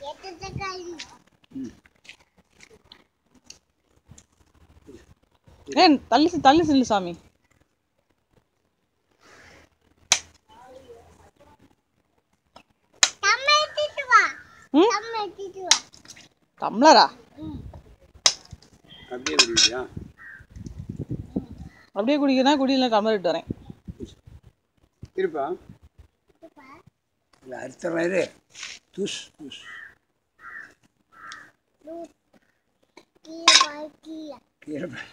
ஏன் தள்ளி சி- தள்ளி சில்லு சாமி ம் டம்ளரா அப்படியே குடிக்கிறியா அப்படியே குடிக்கிறதா குடியில டம்ளர் இட்டு வரேன் இருப்பா இல்லை அறுத்துறேன் இரு தூஸ் தூஸ் கீரை பா-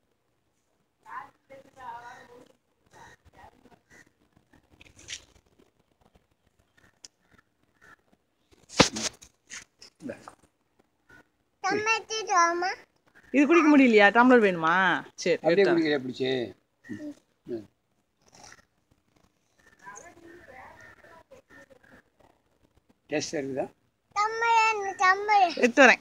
இந்தா. இது குடிக்க முடியலையா டம்ளர் வேணுமா சரி அப்படியே எடுத்து வரேன். குடிக்கிறியா பிடிச்சி டேஸ்ட் இருக்குதா எடுத்து வரேன்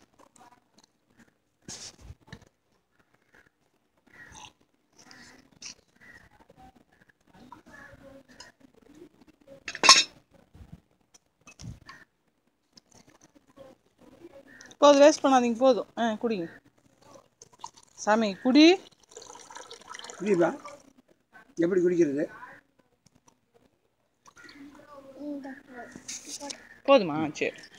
போதும் வேஸ்ட் பண்ணாதீங்க போதும் ஆ குடிங்க சாமி குடி குடிப்பா எப்படி குடிக்கிறது போதுமா சரி